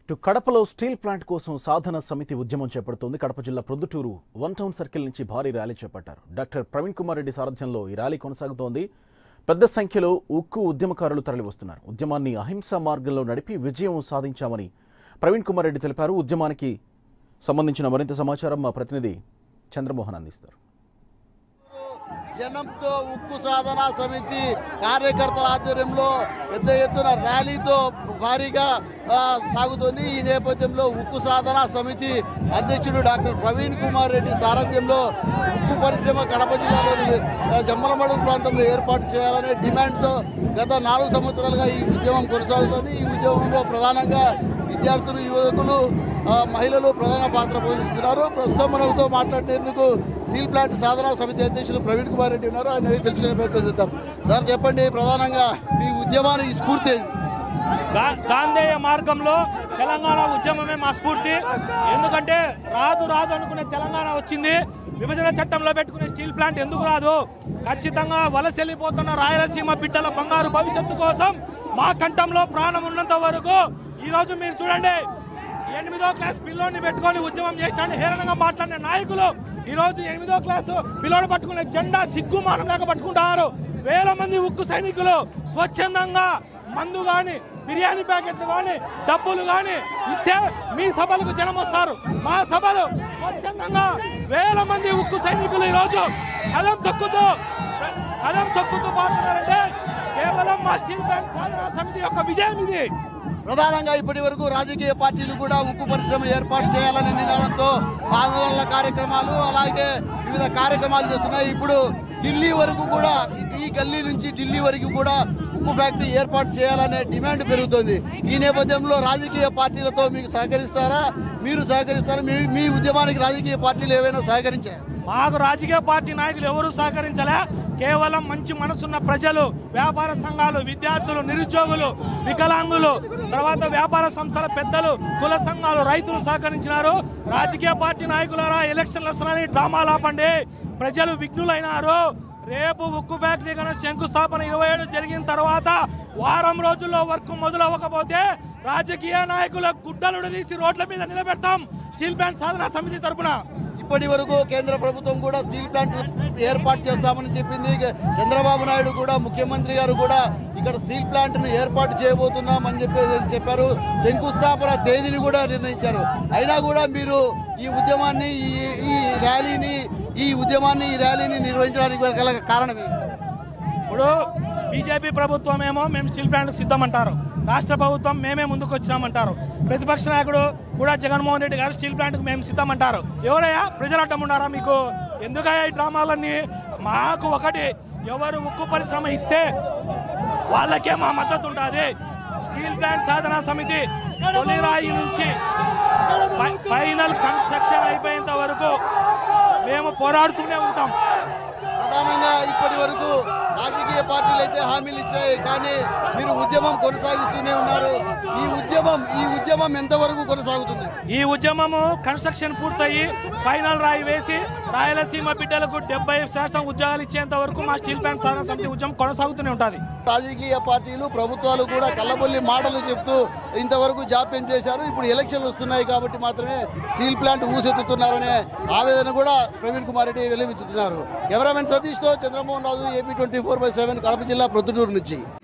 ఇటు కడపలో steel plant కోసం సాధన సమితి ఉద్యమం చేపడుతోంది కడప జిల్లా ప్రొద్దుటూరు వన్ టౌన్ సర్కిల్ నుంచి భారీ ర్యాలీ చేపట్టారు డాక్టర్ ప్రవీణ్ కుమార్ రెడ్డి సారథ్యంలో ఈ ర్యాలీ కొనసాగుతోంది పెద్ద సంఖ్యలో ఉక్కు ఉద్యమకారులు తరలివస్తున్నారు ఉద్యమాన్ని అహింసా మార్గంలో నడిపి విజయం సాధించామని ప్రవీణ్ కుమార్ రెడ్డి తెలిపారు ఉద్యమానికి సంబంధించిన మరింత సమాచారం మా ప్రతినిధి చంద్రమోహన్ అందిస్తారు జనంతో ఉక్కు సాధన సమితి కార్యకర్తల ఆధ్వర్యంలో పెద్ద ఎత్తున ర్యాలీతో భారీగా ఆ, సాగుతోంది ఈ నేపథ్యంలో ఉక్కు సాధన సమితి అధ్యక్షుడు డాక్టర్ ప్రవీణ్ కుమార్ రెడ్డి సారథ్యంలో ఉక్కు పరిశ్రమ కడప జిల్లాలోని ఆ, జమ్మలమడుగు ప్రాంతంలో ఏర్పాటు చేయాలనే డిమాండ్తో గత నాలుగు సంవత్సరాలుగా ఈ ఉద్యమం కొనసాగుతోంది ఈ ఉద్యమంలో ప్రధానంగా విద్యార్థులు యువకులు ఆ, మహిళలు ప్రధాన పాత్ర పోషిస్తున్నారు ప్రస్తుతం మనతో మాట్లాడేందుకు స్టీల్ ప్లాంట్ సాధనా సమితి అధ్యక్షులు ప్రవీణ్ కుమార్ రెడ్డి ఉన్నారు ఆయన అడిగి తెలుసుకునే ప్రయత్నం చేద్దాం సార్ చెప్పండి ప్రధానంగా మీ ఉద్యమానికి స్ఫూర్తి ఏంది? గా- గాంధేయ మార్గంలో తెలంగాణ ఉద్యమమే మా స్ఫూర్తి ఎందుకంటే రాదు రాదు అనుకునే తెలంగాణ వచ్చింది విభజన చట్టంలో పెట్టుకునే స్టీల్ ప్లాంట్ ఎందుకు రాదు ఖచ్చితంగా వలస వెళ్ళిపోతున్న రాయలసీమ బిడ్డల బంగారు భవిష్యత్తు కోసం మా కంఠంలో ప్రాణం ఉన్నంత వరకు ఈ రోజు మీరు చూడండి ఎనిమిదో క్లాస్ పిల్లోని పెట్టుకొని ఉద్యమం చేస్తాను హేళనంగా మాట్లాడిన నాయకులు ఈ రోజు ఎనిమిదో క్లాసు పిల్లోని పట్టుకునే జెండా సిగ్గు మానం లేక పట్టుకుంటారు వేల మంది ఉక్కు సైనికులు స్వచ్ఛందంగా మందు గాని బిర్యానీ ప్యాకెట్లు గాని డబ్బులు గాని ఇస్తే మీ సభలకు జనం వస్తారు మా సభలు స్వచ్ఛందంగా వేల మంది ఉక్కు సైనికులు ఈ రోజు కదం తొక్కుతూ కదం తొక్కుతూ పాడుతున్నారంటే కేవలం మా స్టీల్ ప్లాంట్ సాధన సమితి యొక్క విజయం ఇది ప్రధానంగా ఇప్పటి వరకు రాజకీయ పార్టీలు కూడా ఉక్కు పరిశ్రమ ఏర్పాటు చేయాలనే నినాదంతో ఆందోళన కార్యక్రమాలు అలాగే వివిధ కార్యక్రమాలు చేస్తున్నాయి ఇప్పుడు ఢిల్లీ వరకు కూడా ఈ- ఈ గల్లీ నుంచి ఢిల్లీ వరకు కూడా ఉక్కు ఫ్యాక్టరీ ఏర్పాటు చేయాలనే డిమాండ్ పెరుగుతోంది ఈ నేపథ్యంలో రాజకీయ పార్టీలతో మీకు సహకరిస్తారా మీరు సహకరిస్తారా మీ మీ ఉద్యమానికి రాజకీయ పార్టీలు ఏవైనా సహకరించాయి మాకు రాజకీయ పార్టీ నాయకులు ఎవరు సహకరించలే కేవలం మంచి మనసున్న ప్రజలు వ్యాపార సంఘాలు విద్యార్థులు నిరుద్యోగులు వికలాంగులు తర్వాత వ్యాపార సంస్థల పెద్దలు కుల సంఘాలు రైతులు సహకరించినారు రాజకీయ పార్టీ నాయకులారా ఎలక్షన్లు వస్తున్నాయని డ్రామాలు ఆపండి ప్రజలు విఘ్నులైనారు రేపు ఉక్కు ఫ్యాక్టరీ కన్నా శంకుస్థాపన ఇరవై ఏడు జరిగిన తర్వాత వారం రోజుల్లో వర్క్ మొదలవ్వకపోతే రాజకీయ నాయకుల గుడ్డలు తీసి రోడ్ల మీద నిలబెడతాం స్టీల్ ప్లాంట్ సాధన సమితి తరపున ఇప్పటి వరకు కేంద్ర ప్రభుత్వం కూడా స్టీల్ ప్లాంట్ ఏర్పాటు చేస్తామని చెప్పింది ఇక చంద్రబాబు నాయుడు కూడా ముఖ్యమంత్రి గారు కూడా ఇక్కడ స్టీల్ ప్లాంట్ ను ఏర్పాటు చేయబోతున్నామని చెప్పేసి చెప్పారు శంకుస్థాపన తేదీని కూడా నిర్ణయించారు అయినా కూడా మీరు ఈ ఉద్యమాన్ని ఈ ఈ ర్యాలీని ఈ ఉద్యమాన్ని ఈ ర్యాలీని నిర్వహించడానికి గల కారణం ఏంటి? ఇప్పుడు బీజేపీ ప్రభుత్వం ఏమో మేము స్టీల్ ప్లాంట్ సిద్ధమంటారు రాష్ట్ర ప్రభుత్వం మేమే ముందుకు వచ్చినామంటారు ప్రతిపక్ష నాయకుడు కూడా జగన్మోహన్ రెడ్డి గారు స్టీల్ ప్లాంట్ మేము సిద్ధమంటారు ఎవరయ్యా ప్రజలు అడ్డం ఉన్నారా మీకు ఎందుకయ్యా ఈ డ్రామాలన్నీ మాకు ఒకటి ఎవరు ఉక్కు పరిశ్రమ ఇస్తే వాళ్ళకే మా మద్దతు ఉంటుంది స్టీల్ ప్లాంట్ సాధనా సమితి తొలిరాయి నుంచి ఫై- ఫైనల్ కన్స్ట్రక్షన్ అయిపోయేంత వరకు మేము పోరాడుతూనే ఉంటాం ప్రధానంగా ఇప్పటి వరకు రాజకీయ పార్టీలు అయితే హామీలు ఇచ్చాయి కానీ మీరు ఉద్యమం కొనసాగిస్తూనే ఉన్నారు ఈ ఉద్యమం ఈ ఉద్యమం ఎంతవరకు కొనసాగుతుంది ఈ ఉద్యమము కన్స్ట్రక్షన్ పూర్తయి ఫైనల్ రాయి వేసి రాయలసీమ బిడ్డలకు డెబ్బై శాతం ఉద్యోగాలు ఇచ్చేంత వరకు మా స్టీల్ ప్లాంట్ సాధన సమితి ఉద్యమం కొనసాగుతూనే ఉంటుంది రాజకీయ పార్టీలు ప్రభుత్వాలు కూడా కళ్ళబొల్లి మాటలు చెప్తూ ఇంతవరకు జాప్యం చేశారు ఇప్పుడు ఎలక్షన్లు వస్తున్నాయి కాబట్టి మాత్రమే స్టీల్ ప్లాంట్ ఊసెత్తుతున్నారనే ఆవేదన కూడా ప్రవీణ్ కుమార్ రెడ్డి వెలివిచ్చుతున్నారు కెమెరామెన్ సతీష్తో Chandramohan Raju AP twenty four by seven Kadapa జిల్లా ప్రొద్దుటూరు నుంచి